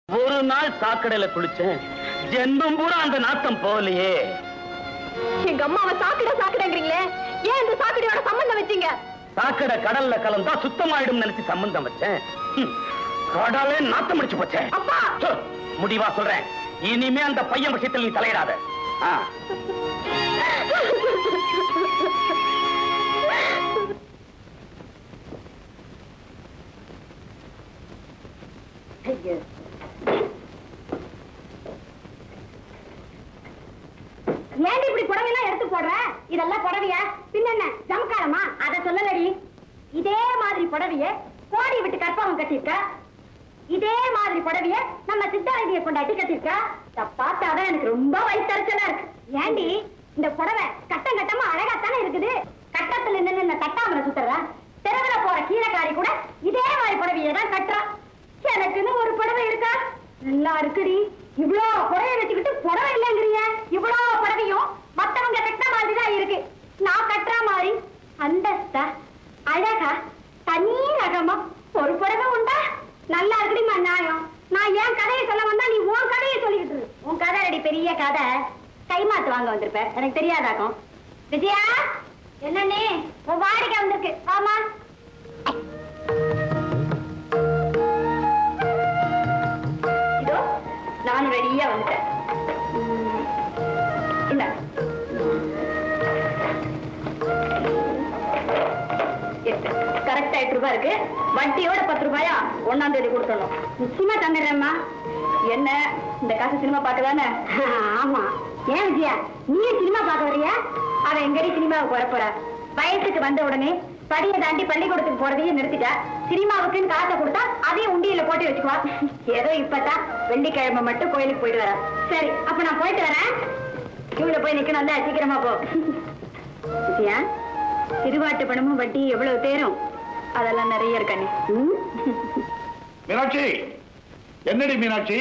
ஒரு நாள் சாக்கடையில குளிச்சேன் ஜென்மம் பூரா அந்த நாத்தம் போகலையே எங்க அம்மாவை சாக்கடை சாக்கடைங்கிறீங்களே ஏன் இந்த சாக்கடையோட சம்பந்தம் வச்சீங்க சாக்கடை கடல்ல கலந்தா சுத்தமாயிடும் நினைச்சு சம்பந்தம் வச்சேன் ஹம், கடலே நாத்தம் அடிச்சு போச்சேன் அப்பா! சோ, முடிவா சொல்றேன் இனிமே அந்த பையன் விஷயத்தில் நீ தலையிடாத ஆ. ஏன்டி இப்படி புடவையெல்லாம் எடுத்து போடுற இதெல்லாம் புடவையா பின்ன என்ன ஜமக்காலமா அத சொல்லலடி இதே மாதிரி புடவைய கோடி விட்டு கற்பகம் கட்டிருக்க இதே மாதிரி புடவைய நம்ம சித்தாரதிய கொண்டாட்டி கட்டிருக்க இத பார்த்தாதான் எனக்கு ரொம்ப வயிற்றுச்சலா இருக்கு ஏண்டி இந்த புடவை கட்டம் கட்டமா அழகாத்தானே இருக்குது கட்டத்துல நின்னு தட்டாமல சுத்துற தெருவுல போற கீழக்காரி கூட இதே மாதிரி புடவையை தான் கட்டுறா எனக்குன்னு ஒரு புடவை இருக்கா நல்லா இருக்குடி இவ்ளோ புடவை வச்சுக்கிட்டு புடவை இல்லைங்கிறிய இவ்ளோ புடவையும் மத்தவங்க கட்ட மாதிரி தான் இருக்கு நான் கட்டுற மாதிரி அந்தஸ்தா அழகா தனி ரகமா ஒரு புடவை உண்டா நல்லா இருக்குடிமா நியாயம் நான் என் கதையை சொல்ல வந்தா நீ உன் கதையை சொல்லிக்கிட்டு இரு. உன் கதை ரெடி பெரிய கதை கைமாத்து வாங்க வந்திருப்ப எனக்கு தெரியாதாக்கும் விஜயா என்னண்ணே உன் வாடிக்கை வந்திருக்கு ஆமா இதோ நானும் ரெடியா வந்துட்டேன் உம், இந்தா. எட்டு. கரெக்டா எட்டு ரூபாய் இருக்கு வட்டியோட பத்து ரூபாயா ஒண்ணாம் தேதி கொடுத்துடணும் நிச்சயமா தந்துடுறேம்மா என்ன இந்த காசு சினிமா பார்க்க தானே ஆமா ஏன் விஜயா நீ சினிமா பார்க்க வரியா அவ எங்கடி சினிமாவுக்கு வர போற வயசுக்கு வந்த உடனே படியை தாண்டி பள்ளிக்கூடத்துக்கு போறதையும் நிறுத்திட்டா சினிமாவுக்குன்னு காசை கொடுத்தா அதையும் உண்டியில போட்டு வச்சுக்குவா ஏதோ இப்பதான் வெள்ளிக்கிழமை மட்டும் கோயிலுக்கு போயிட்டு வரா சரி அப்ப நான் போயிட்டு வரேன் இவங்கள போய் நிக்கணும்ல சீக்கிரமா போ விஜயா திருவாட்டு பணமும் வட்டி எவ்வளவு தேரும் அதெல்லாம் நிறைய இருக்கானே மீனாட்சி என்னடி மீனாட்சி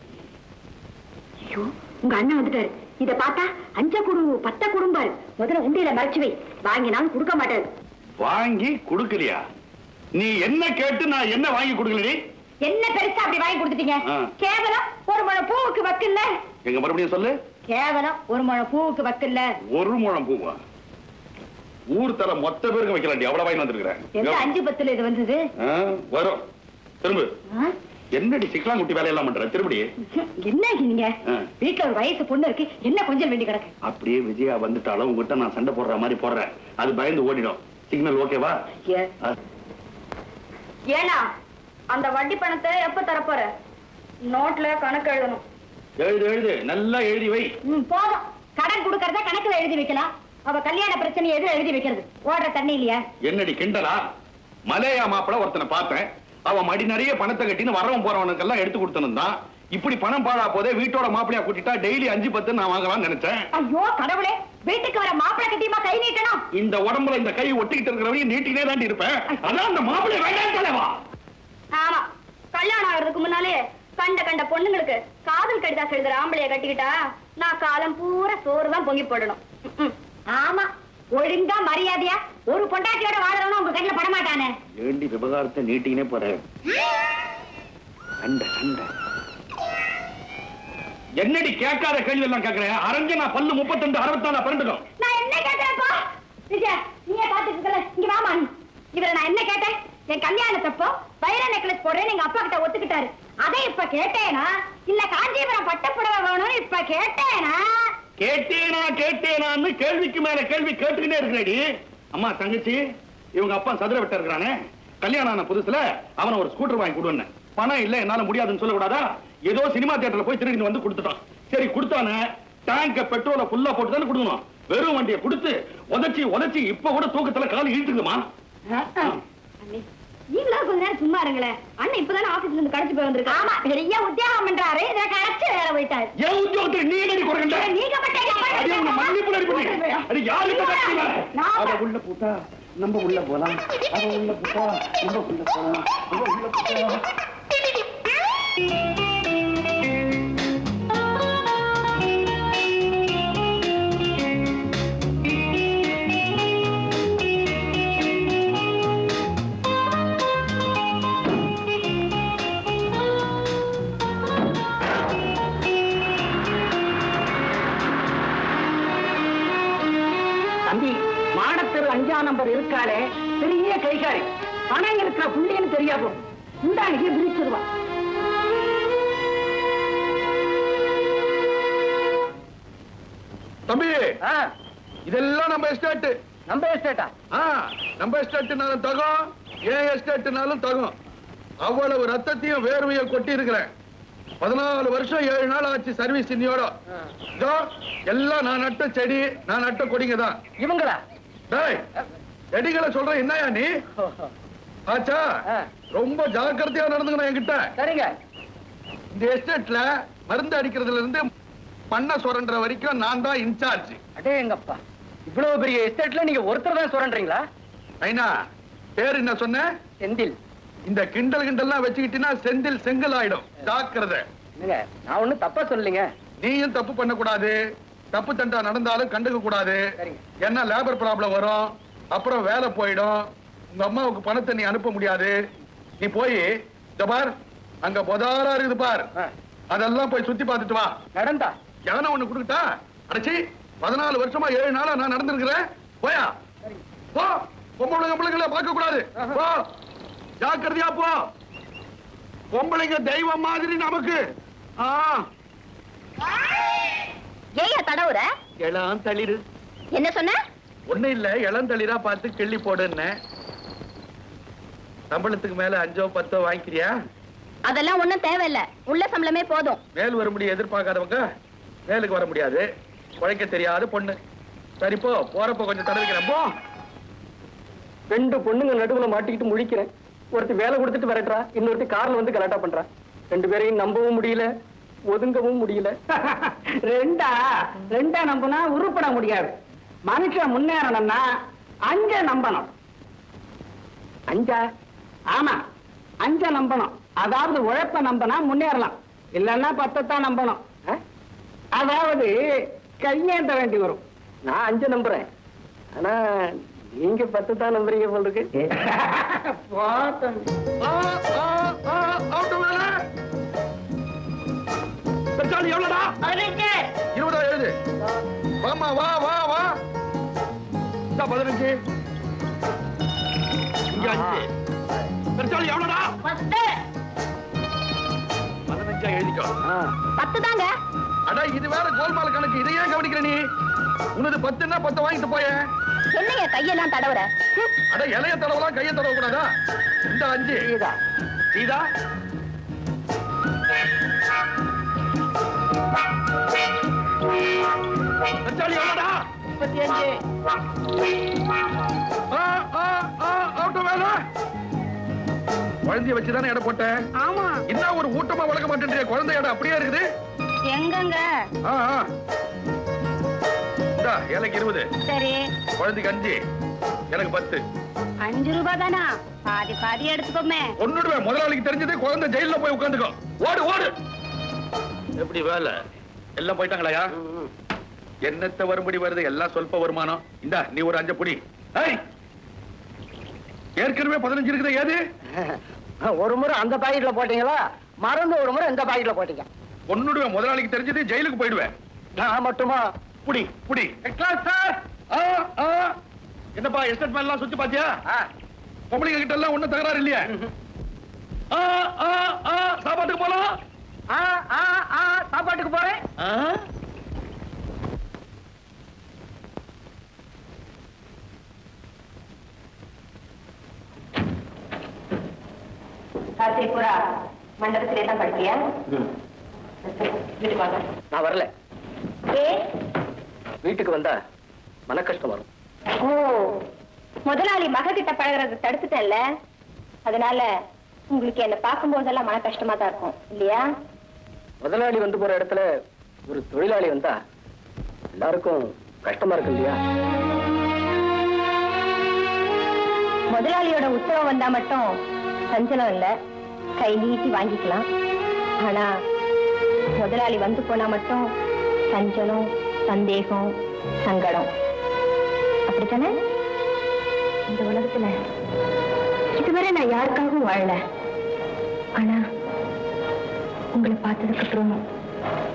ஐயோ உங்க அண்ணன் வந்துட்டாரு இத பார்த்தா அஞ்ச குடு பத்த குடும்பாரு முதல்ல உண்டியில மறைச்சு வை வாங்கினாலும் கொடுக்க மாட்டாரு வாங்கி கொடுக்கலையா நீ என்ன கேட்டு நான் என்ன வாங்கி கொடுக்கலடி என்ன பெருசா அப்படி வாங்கி கொடுத்துட்டீங்க ஆ. கேவலம் ஒரு முழம் பூவுக்கு வக்கில்ல எங்க மறுபடியும் சொல்லு கேவலம் ஒரு முழம் பூவுக்கு வக்கில்ல ஒரு முழம் பூவா ஊர் தர மொத்த பேருக்கு வைக்கலாண்டி அவ்வளவு வாங்கி எந்த வந்திருக்கிறேன் அஞ்சு பத்துல இது வந்தது ஆ, வரும் திரும்ப ஆ? என்னடி சிக்கலாங்குட்டி வேலையெல்லாம் பண்ற திரும்படி என்ன நீங்க ஆ. வீட்டுல ஒரு வயசு பொண்ணு இருக்கு என்ன கொஞ்சம் வேண்டி கிடக்கு அப்படியே விஜயா வந்துட்டாலும் உங்ககிட்ட நான் சண்டை போடுற மாதிரி போடுறேன் அது பயந்து ஓடிடும் சிக்னல் ஓகேவா ஆ, ஏனா அந்த வட்டி பணத்தை எப்ப தரப்போற நோட்ல கணக்கு எழுதணும் எழுது எழுது நல்லா எழுதி வை ம், போதும் கடன் கொடுக்கறத கணக்குல எழுதி வைக்கலாம் அவ கல்யாண பிரச்சனை எதுல எழுதி வைக்கிறது ஓடுற தண்ணி இல்லையா என்னடி கிண்டலா மலையா மாப்பிள ஒருத்தனை பார்த்தேன் அவன் மடி நிறைய பணத்தை கட்டின்னு வரவன் போறவனுக்கெல்லாம் எடுத்து கொடுத்தனும் தான் இப்படி பணம் பாழா போதே வீட்டோட மாப்பிளையா கூட்டிட்டா டெய்லி அஞ்சு பத்து நான் வாங்கலாம்னு நினைச்சேன் ஐயோ கடவுளே வீட்டுக்கு வர மாப்பிளை கட்டியமா கை நீட்டணும் இந்த உடம்புல இந்த கை ஒட்டிக்கிட்டு இருக்கிறவரையும் நீட்டினே தாண்டி இருப்பேன் அதான் அந்த மாப்பிளை வேண்டாம் தலைவா ஆமா கல்யாணம் ஆகிறதுக்கு முன்னாலே கண்ட கண்ட பொண்ணுங்களுக்கு காதல் கடிதாசு எழுதுற ஆம்பளைய கட்டிக்கிட்டா நான் காலம் பூரா சோறு தான் பொங்கி போடணும் ம்ம். ஆமா ஒழுங்கா மரியாதையா ஒரு பொண்டாட்டியோட வாழறவனும் உங்க கண்ணில் படமாட்டானே ஏண்டி விவகாரத்தை நீட்டினே போற சண்டை சண்டை என்னடி கேட்காத கேள்வி எல்லாம் கேட்கிறேன் அரஞ்ச நான் பல்லு முப்பத்தெண்டு அறுபத்தாலு பிறந்துடும் நான் என்ன கேட்டேன்ப்பா விஜயா நீயே பாத்துட்டு இருக்கல இங்க வாமா நீ இவரை நான் என்ன கேட்டேன் என் கல்யாணத்தப்போ வைர நெக்லஸ் போடுறேன்னு எங்க அப்பா கிட்ட ஒத்துக்கிட்டாரு அதை இப்ப கேட்டேனா இல்ல காஞ்சிபுரம் பட்டப்புடவை வேணும்னு இப்ப கேட்டேனா கேட்டேனா கேட்டேனான்னு கேள்விக்கு மேல கேள்வி கேட்டுக்கிட்டே இருக்கிறேடி அம்மா தங்கச்சி இவங்க அப்பா சதுர விட்ட இருக்கிறானே கல்யாணம் ஆன புதுசுல அவன ஒரு ஸ்கூட்டர் வாங்கி கொடுன்னு பணம் இல்ல என்னால முடியாதுன்னு சொல்லக்கூடாதா ஏதோ சினிமா தியேட்டர்ல போய் திருடி வந்து கொடுத்துட்டான் சரி கொடுத்தானே டேங்க பெட்ரோல ஃபுல்லா போட்டு தானே கொடுக்கணும் வெறும் வண்டியை கொடுத்து உதச்சி உதச்சி இப்ப கூட தூக்கத்துல கால் இழுத்துக்குமா அண்ணே, நீங்களா கொஞ்ச நேரம் சும்மா இருங்களேன் அண்ணன் இப்பதானே ஆபீஸ்ல இருந்து கடைச்சு போய் வந்திருக்கு ஆமா பெரிய உத்தியோகம் பண்றாரு இதை கடைச்சு வேற போயிட்டாரு என் உத்தியோகத்தை நீ என்னடி குறைக்கண்ட நீங்க மட்டும் அடி உன்னை மன்னிப்பு நடிப்பு அது யாருக்கு கட்சி நான் அவ உள்ள பூட்டா நம்ம உள்ள போலாம் அவ உள்ள பூட்டா நம்ம உள்ள போலாம் அவ உள்ள பூட்டா நம்பர் இருக்காளே பெரிய கைகாரி பணம் இருக்கிற புள்ளின்னு தெரியாது இந்தாங்க விரிச்சிருவா தம்பி இதெல்லாம் நம்ம எஸ்டேட் நம்ம எஸ்டேட்டா ஆ நம்ம எஸ்டேட்னாலும் தகும் ஏன் எஸ்டேட்னாலும் தகும் அவ்வளவு ரத்தத்தையும் வேர்வையும் கொட்டி இருக்கிறேன் பதினாலு வருஷம் ஏழு நாள் ஆச்சு சர்வீஸ் இன்னியோட இதோ எல்லாம் நான் நட்ட செடி நான் நட்ட கொடிங்க தான் இவங்களா டேய் செடிகளை சொல்றேன் என்னயா நீ ஆச்சா ஆ. ரொம்ப ஜாக்கிரதையா நடந்துக்கணும் என்கிட்ட சரிங்க இந்த எஸ்டேட்ல மருந்து அடிக்கிறதுல இருந்து பண்ண சுரண்டுற வரைக்கும் நான் தான் இன்சார்ஜ் அடே எங்கப்பா இவ்வளவு பெரிய எஸ்டேட்ல நீங்க ஒருத்தர் தான் சுரண்டீங்களா ஐனா பேர் என்ன சொன்ன செந்தில் இந்த கிண்டல் கிண்டல்லாம் வச்சுக்கிட்டீங்கன்னா செந்தில் செங்கல் ஆயிடும் ஜாக்கிரதை என்னங்க நான் ஒண்ணும் தப்பா சொல்லலைங்க நீயும் தப்பு பண்ண கூடாது தப்பு தண்டா நடந்தாலும் கண்டுக்க கூடாது சரிங்க. என்ன லேபர் ப்ராப்ளம் வரும் அப்புறம் வேலை போயிடும் உங்க அம்மாவுக்கு பணத்தை நீ அனுப்ப முடியாது நீ போய் இந்த பார் அங்க பொதாரா இருக்குது பார் ஆ. அதெல்லாம் போய் சுத்தி பார்த்துட்டு வா நடந்தா யானை ஒண்ணு கொடுக்கட்டா அடைச்சி பதினாலு வருஷமா ஏழு நாளா நான் நடந்திருக்கிறேன் போயா போ பொம்பளை பிள்ளைங்களை பார்க்க கூடாது போ ஜாக்கிரதையா போ பொம்பளைங்க தெய்வம் மாதிரி நமக்கு ஆ ஏயா தடவுற இளம் தளிரு என்ன சொன்ன ஒண்ணு இல்ல இளந்தளிரா பார்த்து கிள்ளி போடுன்னு சம்பளத்துக்கு மேல அஞ்சோ பத்தோ வாங்கிக்கிறியா அதெல்லாம் ஒண்ணும் தேவையில்ல உள்ள சம்பளமே போதும் மேல் வர முடிய எதிர்பார்க்காதவங்க மேலுக்கு வர முடியாது உழைக்க தெரியாத பொண்ணு சரி போ போறப்ப கொஞ்சம் தடவிக்கிறேன் போ ரெண்டு பொண்ணுங்க நடுவுல மாட்டிக்கிட்டு முழிக்கிறேன் ஒருத்தி வேலை கொடுத்துட்டு விரட்டுறா இன்னொருத்தி கார்ல வந்து கலாட்டா பண்றா ரெண்டு பேரையும் நம்பவும் முடியல ஒதுங்கவும் முடியல ரெண்டா ரெண்டா நம்பினா உருப்பட முடியாது மனுஷன் முன்னேறணும்னா அஞ்ச நம்பணும் அஞ்சா ஆமா அஞ்ச நம்பணும் அதாவது உழைப்ப நம்பினா முன்னேறலாம் இல்லன்னா பத்தத்தான் நம்பணும் ஆ? அதாவது கையேந்த வேண்டி வரும் நான் அஞ்சு நம்புறேன் ஆனா நீங்க பத்து தான் நம்புறீங்க போல இருக்கு பார்த்தேன். ஆ, ஆ, ஆ, out மேல. பெருசாளி எவ்வளவுடா இருபதா எழுது வாமா வா வா வா இந்தா பதினஞ்சு இங்க அஞ்சு பெருசாளி எவ்வளவுடா பதினஞ்சா எழுதிக்கோ ஆ. பத்து தாங்க அட இது வேற கோல்மால் கணக்கு இதை ஏன் கவனிக்கிற நீ உனது பத்துன்னா பத்து வாங்கிட்டு போய என்னங்க கையெல்லாம் தடவுற ஹம். அட இலைய தடவலாம் கைய தடவ கூடாதா இந்த அஞ்சு இதா. இதா பெருசாளி எவ்வளவுடா முப்பத்தி அஞ்சு ஆ, ஆ, ஆ, ஆட்டோ வேலை குழந்தைய வச்சுதானே எடை போட்டேன் ஆமா என்ன ஒரு ஊட்டமா வளர்க்க மாட்டேன்றிய குழந்தை எடை அப்படியே இருக்குது எங்கங்க ஆ, ஆ. இந்தா ஏழைக்கு இருபது சரி குழந்தைக்கு அஞ்சு எனக்கு பத்து அஞ்சு ரூபாய் தானா பாதி பாதி எடுத்துக்கோமே ஒன்னுடுவேன் முதலாளிக்கு தெரிஞ்சது குழந்தை ஜெயில போய் உட்காந்துக்கோ ஓடு ஓடு எப்படி வேலை எல்லாம் போயிட்டாங்களாயா என்னத்த வரும்படி வருது எல்லாம் சொல்ப வருமானம் இந்தா நீ ஒரு அஞ்சு புடி ஏய் ஏற்கனவே பதினஞ்சு இருக்குது ஏது ஒரு முறை அந்த பாக்கெட்ல போட்டீங்களா மறந்து ஒரு முறை இந்த பாக்கெட்ல போட்டீங்க ஒன்னுடுவேன் முதலாளிக்கு தெரிஞ்சது ஜெயிலுக்கு போயிடுவேன் நான் மட்டுமா புடி புடி சார் ஆ, ஆ. என்னப்பா எஸ்டேட் மேல எல்லாம் சுத்தி பாத்தியா பொம்பளைங்க கிட்ட எல்லாம் ஒண்ணும் தகராறு இல்லையா ஆ, ஆ, ஆ, சாப்பாட்டுக்கு போலாம் ஆ ஆ ஆ சாப்பாட்டுக்கு போறேன் ஆ? கார்த்திகூரா மண்டபத்திலே தான் படிக்கியா வீட்டுக்கு வாங்க நான் வரல ஏ வீட்டுக்கு வந்தா மன கஷ்டம் வரும் ஓ முதலாளி மக கிட்ட பழகுறத தடுத்துட்டேன்ல அதனால உங்களுக்கு என்ன பார்க்கும் போதெல்லாம் மன கஷ்டமா தான் இருக்கும் இல்லையா முதலாளி வந்து போற இடத்துல ஒரு தொழிலாளி வந்தா எல்லாருக்கும் கஷ்டமா இருக்கு இல்லையா முதலாளியோட உத்தரவு வந்தா மட்டும் சஞ்சலம் இல்ல கை நீட்டி வாங்கிக்கலாம் ஆனா முதலாளி வந்து போனா மட்டும் சஞ்சலம் சந்தேகம் சங்கடம் அப்படித்தானே இந்த உலகத்துல இதுவரை நான் யாருக்காகவும் வாழல ஆனா உங்களை பார்த்ததுக்கு அப்புறம்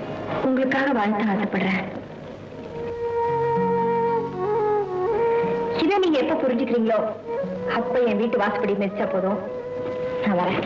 உங்களுக்காக வாழ்த்த ஆசைப்படுறேன் இதை நீங்க எப்ப புரிஞ்சுக்கிறீங்களோ அப்ப என் வீட்டு வாசப்படி மிதிச்சா போதும் நான் வரேன்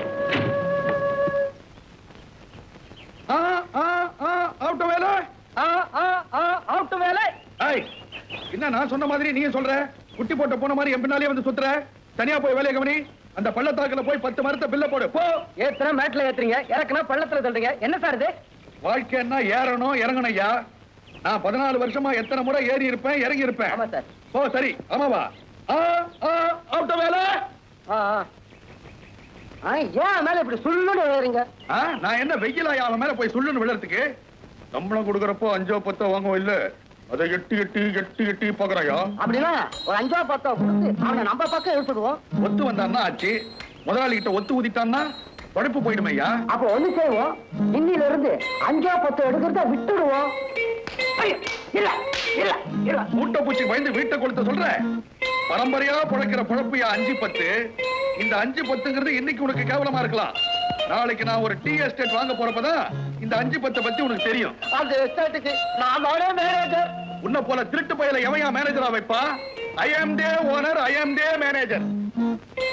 ஆ, ஆ, ஆ, அவுட்ட வேலை ஆ, ஆ, ஆ, அவுட்டு வேலை ஏய், என்ன நான் சொன்ன மாதிரி நீங்க சொல்ற குட்டி போட்ட போன மாதிரி என் பின்னாலே வந்து சுத்துற தனியா போய் வேலையை கவனி அந்த பள்ளத்தாக்குல போய் பத்து மரத்தை பில்ல போடு போ ஏத்துனா மேட்ல ஏத்துறீங்க இறக்குனா பள்ளத்துல தள்ளுறீங்க என்ன சார் இது வாழ்க்கைன்னா ஏறணும் இறங்கணும் ஐயா நான் பதினாலு வருஷமா எத்தனை முறை ஏறி இருப்பேன் இறங்கி இருப்பேன் ஆமா சார் ஓ சரி ஆமாவா ஆ, ஆ, அவுட்ட வேலை ஆ, ஆ. ஆ, ஏன் மேல இப்படி சுள்ளுன்னு விழுறீங்க ஆ, நான் என்ன வெயிலா அவன் மேல போய் சொல்லுன்னு விழறதுக்கு சம்பளம் கொடுக்கறப்போ அஞ்சோ பத்தோ வாங்குவோம் இல்ல அதை எட்டி எட்டி எட்டி எட்டி பாக்குறாயா அப்படின்னா ஒரு அஞ்சா பத்தோ கொடுத்து அவனை நம்ம பக்கம் இழுத்துடுவோம் ஒத்து வந்தான்னா ஆச்சு முதலாளி கிட்ட ஒத்து ஊதிட்டான்னா படுப்பு போயிடுமே ஐயா அப்ப ஒண்ணு செய்வோம் இன்னில இருந்து அஞ்சா பத்தோ எடுக்கிறத விட்டுடுவோம் ஐயோ, இல்ல இல்ல இல்ல மூட்டை பூச்சி பயந்து வீட்டை கொளுத்த சொல்ற பரம்பரையா பிழைக்கிற பொழப்பியா அஞ்சு பத்து இந்த அஞ்சு பத்துங்கிறது இன்னைக்கு உனக்கு கேவலமா இருக்கலாம் நாளைக்கு நான் ஒரு டீ எஸ்டேட் வாங்க போறப்பதான் இந்த அஞ்சு பத்தை பத்தி உனக்கு தெரியும் அந்த எஸ்டேட்டுக்கு நான் தானே மேனேஜர் உன்னை போல திருட்டு பயல எவையா மேனேஜரா வைப்பா I am the owner I am the manager